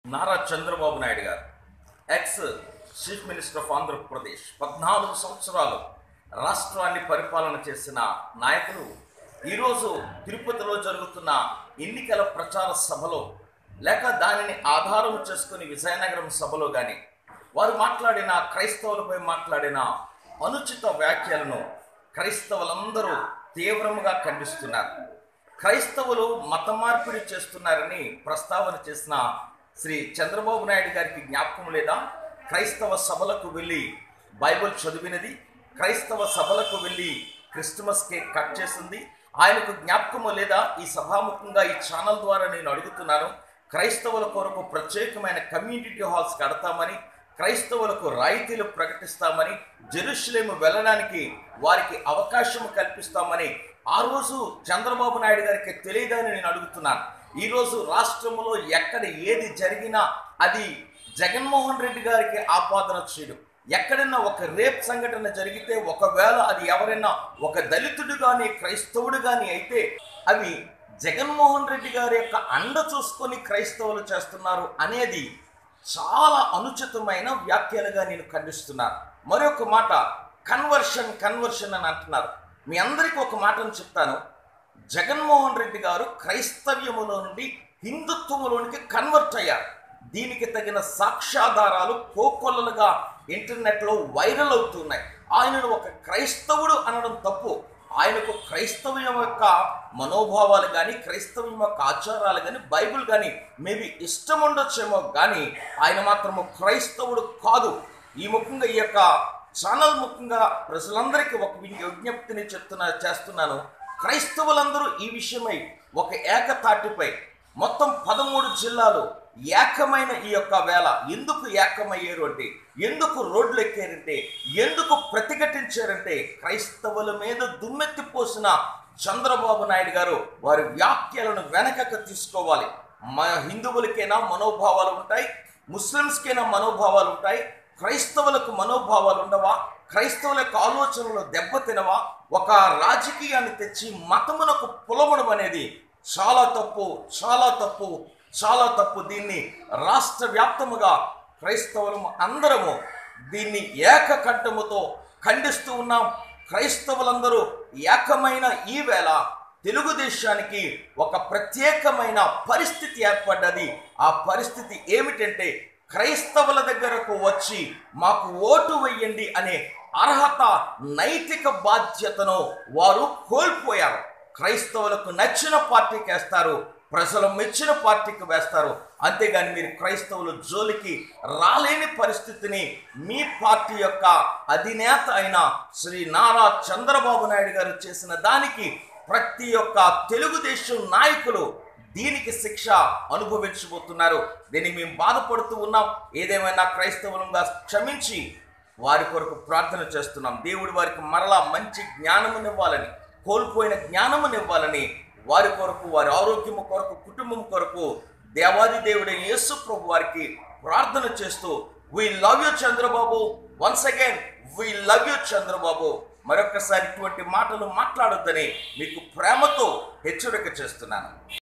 Nara Chandrababu Naidu garu ex chief minister of Andhra Pradesh పద్నాలుగు సంవత్సరాలు రాష్ట్రాన్ని పరిపాలన చేసిన నాయకులు ఈరోజు తిరుపతిలో జరుగుతున్న ఎన్నికల ప్రచార సభలో లేక దానిని ఆధారం చేసుకుని విజయనగరం సభలో కానీ వారు మాట్లాడిన క్రైస్తవులపై మాట్లాడిన అనుచిత వ్యాఖ్యలను క్రైస్తవులందరూ తీవ్రముగా ఖండిస్తున్నారు క్రైస్తవులు మత మార్పిడి చేస్తున్నారని ప్రస్తావన చేసిన శ్రీ చంద్రబాబు నాయుడు గారికి జ్ఞాపకం లేదా క్రైస్తవ సభలకు వెళ్ళి బైబిల్ చదివినది క్రైస్తవ సభలకు వెళ్ళి క్రిస్టమస్ కేక్ కట్ చేసింది ఆయనకు జ్ఞాపకము లేదా ఈ సభాముఖంగా ఈ ఛానల్ ద్వారా నేను అడుగుతున్నాను క్రైస్తవుల కొరకు ప్రత్యేకమైన కమ్యూనిటీ హాల్స్ కడతామని క్రైస్తవులకు రాయితీలు ప్రకటిస్తామని జెరూసలేము వెళ్ళడానికి వారికి అవకాశం కల్పిస్తామని ఆ రోజు చంద్రబాబు నాయుడు గారికి తెలియదని నేను అడుగుతున్నాను ఈరోజు రాష్ట్రంలో ఎక్కడ ఏది జరిగినా అది జగన్మోహన్ రెడ్డి గారికి ఆపాదన చేయడం ఎక్కడైనా ఒక రేప్ సంఘటన జరిగితే ఒకవేళ అది ఎవరైనా ఒక దళితుడు కానీ క్రైస్తవుడు కానీ అయితే అవి జగన్మోహన్ రెడ్డి గారి యొక్క అండ చూసుకొని క్రైస్తవులు చేస్తున్నారు అనేది చాలా అనుచితమైన వ్యాఖ్యలుగా నేను ఖండిస్తున్నాను మరొక మాట కన్వర్షన్ కన్వర్షన్ అని అంటున్నారు మీ అందరికీ ఒక మాటను చెప్తాను జగన్మోహన్ రెడ్డి గారు క్రైస్తవ్యములో నుండి హిందుత్వములోనికి కన్వర్ట్ అయ్యారు దీనికి తగిన సాక్ష్యాధారాలు కోకొల్లలుగా ఇంటర్నెట్లో వైరల్ అవుతున్నాయి ఆయనను ఒక క్రైస్తవుడు అనడం తప్పు ఆయనకు క్రైస్తవ్యం యొక్క మనోభావాలు కానీ క్రైస్తవ్యం యొక్క ఆచారాలు కానీ బైబిల్ కానీ మేబీ ఇష్టం ఉండొచ్చేమో కానీ ఆయన మాత్రము క్రైస్తవుడు కాదు ఈ ముఖ్యంగా ఈ యొక్క ఛానల్ ముఖ్యంగా ప్రజలందరికీ ఒక వి- విజ్ఞప్తిని చెప్తున్నా చేస్తున్నాను క్రైస్తవులందరూ ఈ విషయమై ఒక ఏకతాటిపై మొత్తం పదమూడు జిల్లాలు ఏకమైన ఈ యొక్క వేళ ఎందుకు ఏకమయ్యారు అంటే ఎందుకు రోడ్లు ఎక్కారంటే ఎందుకు ప్రతిఘటించారంటే క్రైస్తవుల మీద దుమ్మెత్తిపోసిన చంద్రబాబు నాయుడు గారు వారి వ్యాఖ్యలను వెనకకు తీసుకోవాలి మన హిందువులకైనా మనోభావాలు ఉంటాయి ముస్లిమ్స్కైనా మనోభావాలు ఉంటాయి క్రైస్తవులకు మనోభావాలు ఉండవా క్రైస్తవుల యొక్క ఆలోచనలు దెబ్బతినవా ఒక రాజకీయాన్ని తెచ్చి మతమునకు పులవడం అనేది చాలా తప్పు చాలా తప్పు చాలా తప్పు దీన్ని రాష్ట్ర వ్యాప్తముగా క్రైస్తవులము అందరము దీన్ని ఏకకంఠముతో ఖండిస్తూ ఉన్నాం క్రైస్తవులందరూ ఏకమైన ఈ వేళ తెలుగుదేశానికి ఒక ప్రత్యేకమైన పరిస్థితి ఏర్పడ్డది ఆ పరిస్థితి ఏమిటంటే క్రైస్తవుల దగ్గరకు వచ్చి మాకు ఓటు వెయ్యండి అనే అర్హత నైతిక బాధ్యతను వారు కోల్పోయారు క్రైస్తవులకు నచ్చిన పార్టీకి వేస్తారు ప్రజలు మెచ్చిన పార్టీకి వేస్తారు అంతేగాని మీరు క్రైస్తవులు జోలికి రాలేని పరిస్థితిని మీ పార్టీ యొక్క అధినేత అయిన శ్రీ నారా చంద్రబాబు నాయుడు గారు చేసిన దానికి ప్రతి ఒక్క తెలుగుదేశం నాయకులు దీనికి శిక్ష అనుభవించబోతున్నారు దీనికి మేము బాధపడుతూ ఉన్నాం ఏదేమైనా క్రైస్తవులంగా క్షమించి వారి కొరకు ప్రార్థన చేస్తున్నాం దేవుడు వారికి మరలా మంచి జ్ఞానమునివ్వాలని కోల్పోయిన జ్ఞానమునివ్వాలని వారి కొరకు వారి ఆరోగ్యము కొరకు కుటుంబం కొరకు దేవాది దేవుడైన యేసు ప్రభు వారికి ప్రార్థన చేస్తూ we love you Chandrababu once again we love you Chandrababu మరొకసారి ఇటువంటి మాటలు మాట్లాడొద్దని మీకు ప్రేమతో హెచ్చరిక చేస్తున్నాను